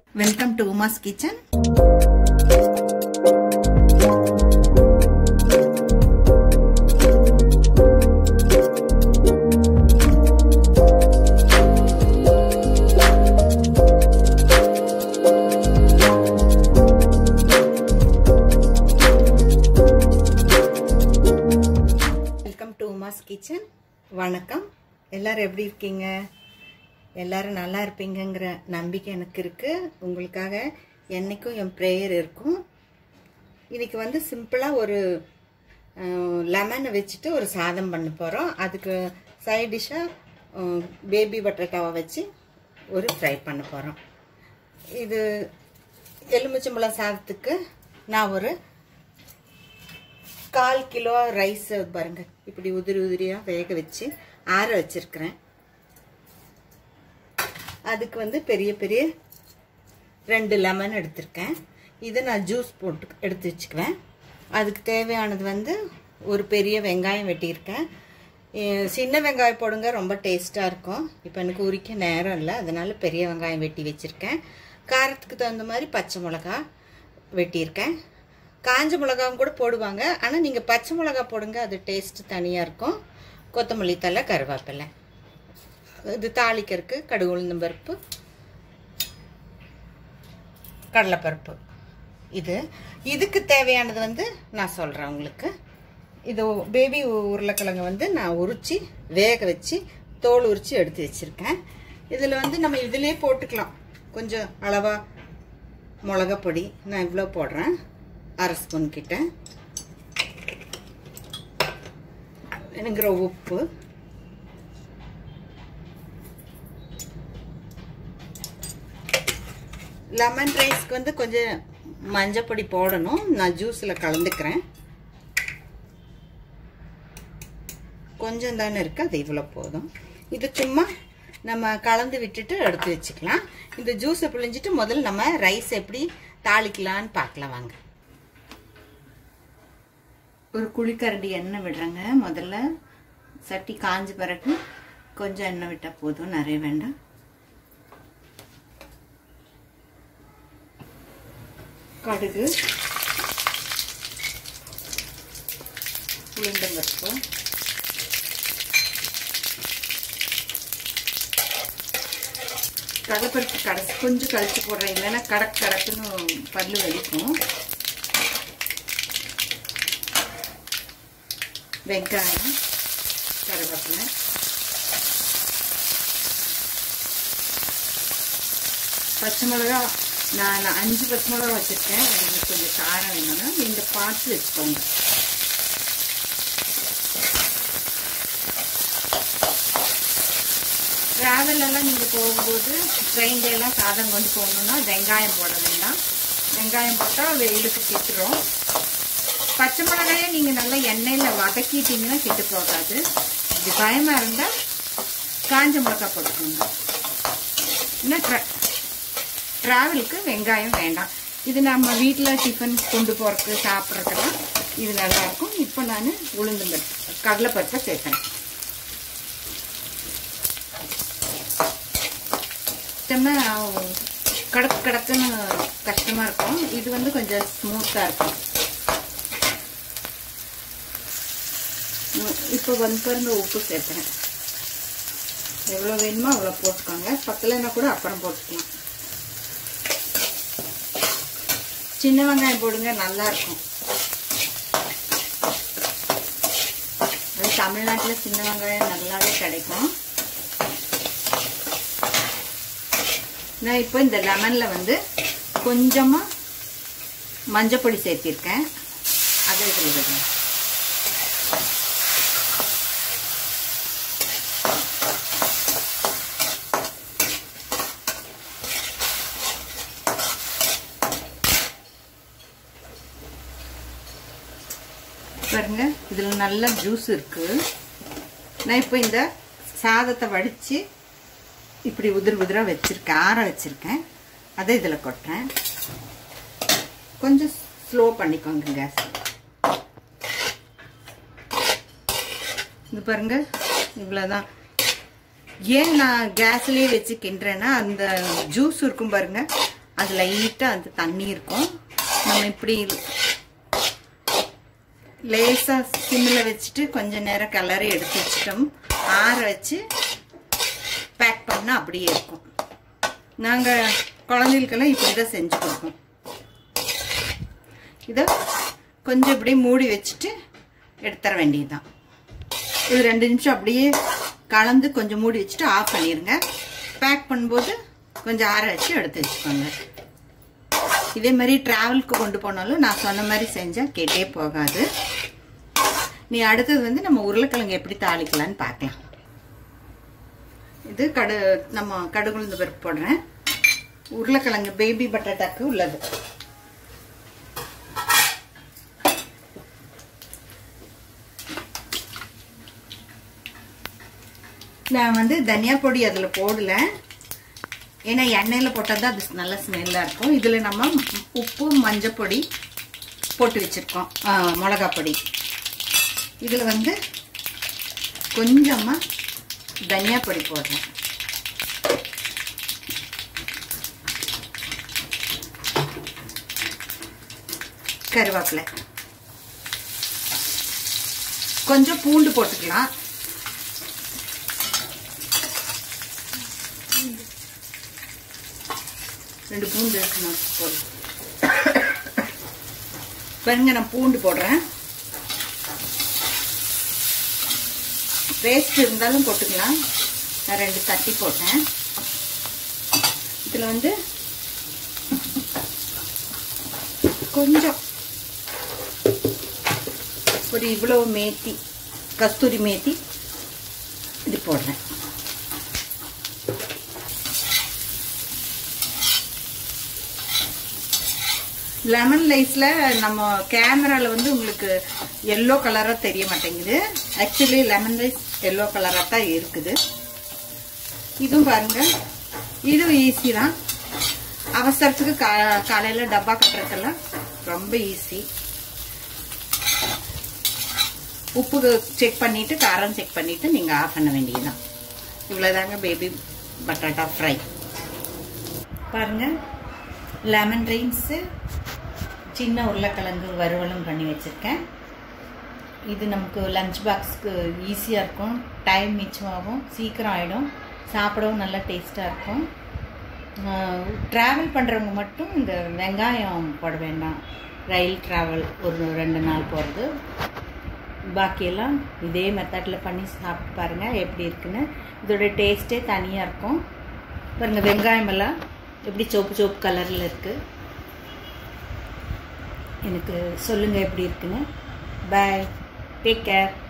welcome to Uma's kitchen welcome to Uma's kitchen வணக்கம் எல்லாரும் எப்படி இருக்கீங்க எல்லாரும் நல்லா இருப்பீங்கங்கிற நம்பிக்கை எனக்கு இருக்கு உங்களுக்காக என்னைக்கும் என் ப்ரேயர் இருக்கும் இன்னைக்கு வந்து சிம்பிளாக ஒரு லெமனை வச்சுட்டு ஒரு சாதம் பண்ண போகிறோம் அதுக்கு சைட் டிஷ்ஷாக பேபி பட்டாட்டாவை வச்சு ஒரு ஃப்ரை பண்ண போகிறோம் இது எலுமிச்சம்பழம் சாதத்துக்கு நான் ஒரு கால் கிலோ ரைஸ் பாருங்க இப்படி உதிரி உதிரியாக வேக வச்சு ஆற வச்சிருக்கிறேன் அதுக்கு வந்து பெரிய பெரிய ரெண்டு லெமன் எடுத்திருக்கேன் இதை நான் ஜூஸ் போட்டு எடுத்து வச்சுக்குவேன் அதுக்கு தேவையானது வந்து ஒரு பெரிய வெங்காயம் வெட்டியிருக்கேன் சின்ன வெங்காயம் போடுங்க ரொம்ப டேஸ்ட்டாக இருக்கும் இப்போ எனக்கு உரிக்க நேரம் இல்லை அதனால பெரிய வெங்காயம் வெட்டி வச்சுருக்கேன் காரத்துக்கு தகுந்த மாதிரி பச்சை மிளகா வெட்டியிருக்கேன் காஞ்ச மிளகாவும் கூட போடுவாங்க ஆனால் நீங்கள் பச்சை மிளகா போடுங்க அது டேஸ்ட் தனியாக இருக்கும் கொத்தமல்லி தலை கருவேப்பிலை இது தாளிக்கிறதுக்கு கடுகு உளுந்தம் பருப்பு கடலைப்பருப்பு இது இதுக்கு தேவையானது வந்து நான் சொல்கிறேன் உங்களுக்கு இது பேபி உருளைக்கிழங்கு வந்து நான் உரித்து வேக வச்சு தோல் உரித்து எடுத்து வச்சுருக்கேன் இதில் வந்து நம்ம இதிலே போட்டுக்கலாம் கொஞ்சம் அளவாக மிளகா பொடி நான் இவ்வளோ போடுறேன் அரை ஸ்பூன் கிட்ட வேணுங்கிற உப்பு லெமன் ரைஸ்க்கு வந்து கொஞ்சம் மஞ்சப்பொடி போடணும் நான் ஜூஸில் கலந்துக்கிறேன் கொஞ்சம் தானே இருக்குது அது இவ்வளோ போதும் இது சும்மா நம்ம கலந்து விட்டுட்டு எடுத்து வச்சுக்கலாம் இந்த ஜூஸை பிழிஞ்சிட்டு முதல்ல நம்ம ரைஸ் எப்படி தாளிக்கலான்னு பார்க்கலாம் வாங்க ஒரு குழிக்கரண்டி எண்ணெய் விடுறேங்க முதல்ல சட்டி காஞ்ச பிறகு கொஞ்சம் எண்ணெய் விட்டால் போதும் நிறைய வேண்டாம் கடுகு உளுந்தம் பருப்பு கடப்பருப்பு கடைசி கொஞ்சம் கழிச்சு போடுறேன் இல்லைன்னா கடக் கடக்குன்னு பல்லு வலிக்கும் வெங்காயம் கருவேப்பிலை பச்சை மிளகா நான் அஞ்சு பச்சை மிளகா வச்சுருக்கேன் எனக்கு கொஞ்சம் காரம் வேணும்னா நீங்கள் பார்த்து வச்சுக்கோங்க ட்ராவலெல்லாம் நீங்கள் போகும்போது ட்ரெயின்லலாம் சாதம் கொண்டு போகணுன்னா வெங்காயம் போட வேண்டாம் வெங்காயம் போட்டால் வெயிலுக்கு கிட்டுரும் பச்சை மிளகாயை நீங்கள் நல்லா எண்ணெயில் வதக்கிட்டீங்கன்னா கெட்டு போகாது இது பயமாக இருந்தால் காஞ்ச மிளகா போட்டுக்கோங்க இன்னும் ட்ரா ட்ராவலுக்கு வெங்காயம் வேண்டாம் இது நம்ம வீட்டில் டிஃபன் கொண்டு போகிறதுக்கு சாப்பிட்றதுக்கெல்லாம் இது நல்லாயிருக்கும் இப்போ நான் உளுந்து பருப்பு கடலைப்பருப்பை சேர்த்தேன் கடக்கு கடக்குன்னு கஷ்டமாக இருக்கும் இது வந்து கொஞ்சம் ஸ்மூத்தாக இருக்கும் இப்போ வந்து பாருங்க உப்பு சேர்த்துறேன் எவ்வளோ வேணுமோ அவ்வளோ போட்டுக்கோங்க பத்தலைன்னா கூட அப்புறம் போட்டுக்கலாம் சின்ன வெங்காயம் போடுங்க நல்லா இருக்கும் அது தமிழ்நாட்டில் சின்ன வெங்காயம் நல்லாவே கிடைக்கும் நான் இப்போ இந்த லெமனில் வந்து கொஞ்சமாக மஞ்சப்பொடி சேர்த்திருக்கேன் அதை இதில் விடுறேன் பாருங்க இதில் நல்ல ஜூஸ் இருக்கு நான் இப்போ இந்த சாதத்தை வடித்து இப்படி உதிர் உதிராக வச்சுருக்கேன் ஆற வச்சுருக்கேன் அதை இதில் கொட்டுறேன் கொஞ்சம் ஸ்லோ பண்ணிக்கோங்க கேஸ் இது பாருங்க இவ்வளோதான் ஏன் நான் கேஸ்லேயே வச்சு கிண்டுறேன்னா அந்த ஜூஸ் இருக்கும் பாருங்க அது லைட்டாக அது தண்ணி இருக்கும் நம்ம இப்படி லேசாக சிம்மில் வச்சுட்டு கொஞ்ச நேரம் கிளறி எடுத்து வச்சிட்டோம் ஆற வச்சு பேக் பண்ணால் அப்படியே இருக்கும் நாங்கள் குழந்தைகளுக்கெல்லாம் இப்படி தான் செஞ்சு கொடுப்போம் இதை கொஞ்சம் இப்படியே மூடி வச்சுட்டு எடுத்துற வேண்டியதுதான் இது ரெண்டு நிமிஷம் அப்படியே கலந்து கொஞ்சம் மூடி வச்சுட்டு ஆஃப் பண்ணிடுங்க பேக் பண்ணும்போது கொஞ்சம் ஆற வச்சு எடுத்து வச்சுக்கோங்க இதே மாதிரி ட்ராவலுக்கு கொண்டு போனாலும் நான் சொன்ன மாதிரி செஞ்சால் கேட்டே போகாது நீ அடுத்தது வந்து நம்ம உருளைக்கிழங்கு எப்படி தாளிக்கலான்னு பார்க்கலாம் இது கடு நம்ம கடுகுழுந்து பருப்பு போடுறேன் உருளைக்கிழங்கு பேபி பட்டாட்டாக்கு உள்ளது நான் வந்து தனியா பொடி அதில் போடல ஏன்னா எண்ணெயில் போட்டால் தான் அது நல்ல ஸ்மெல்லாக இருக்கும் இதில் நம்ம உப்பு மஞ்சள் பொடி போட்டு வச்சுருக்கோம் மிளகா பொடி இதில் வந்து கொஞ்சமாக தனியா பொடி போடுறேன் கருவேப்பிலை கொஞ்சம் பூண்டு போட்டுக்கலாம் ரெண்டு பூண்டு இருக்கணும் போதும் பாருங்க நான் பூண்டு போடுறேன் பேஸ்ட் இருந்தாலும் போட்டுக்கலாம் நான் ரெண்டு தட்டி போட்டேன் இதில் வந்து கொஞ்சம் ஒரு இவ்வளோ மேத்தி கஸ்தூரி மேத்தி இது போடுறேன் லெமன் ரைஸில் நம்ம கேமராவில் வந்து உங்களுக்கு எல்லோ கலராக தெரிய மாட்டேங்குது ஆக்சுவலி லெமன் ரைஸ் எல்லோ கலராக தான் இருக்குது இதுவும் பாருங்க இதுவும் ஈஸி தான் அவசரத்துக்கு கா காலையில் டப்பா கட்டுறதுக்கெல்லாம் ரொம்ப ஈஸி உப்பு செக் பண்ணிவிட்டு காரம் செக் பண்ணிவிட்டு நீங்கள் ஆஃப் பண்ண வேண்டியதுதான் இவ்வளோதாங்க பேபி பட்டாட்டா ஃப்ரை பாருங்கள் லெமன் ரைன்ஸு சின்ன உருளைக்கிழங்கு வறுவலும் பண்ணி வச்சுருக்கேன் இது நமக்கு லஞ்ச் பாக்ஸ்க்கு ஈஸியாக இருக்கும் டைம் மிச்சமாகும் சீக்கிரம் ஆகிடும் சாப்பிடவும் நல்லா டேஸ்ட்டாக இருக்கும் ட்ராவல் பண்ணுறவங்க மட்டும் இந்த வெங்காயம் போட வேண்டாம் ரயில் ட்ராவல் ஒரு ரெண்டு நாள் போகிறது பாக்கியெல்லாம் இதே மெத்தடில் பண்ணி சாப்பிட்டு பாருங்கள் எப்படி இருக்குன்னு இதோட டேஸ்ட்டே தனியாக இருக்கும் பாருங்கள் வெங்காயமெல்லாம் எப்படி சோப்பு சோப்பு கலரில் இருக்குது எனக்கு சொல்லுங்கள் எப்படி இருக்குன்னு பாய் டேக் கேர்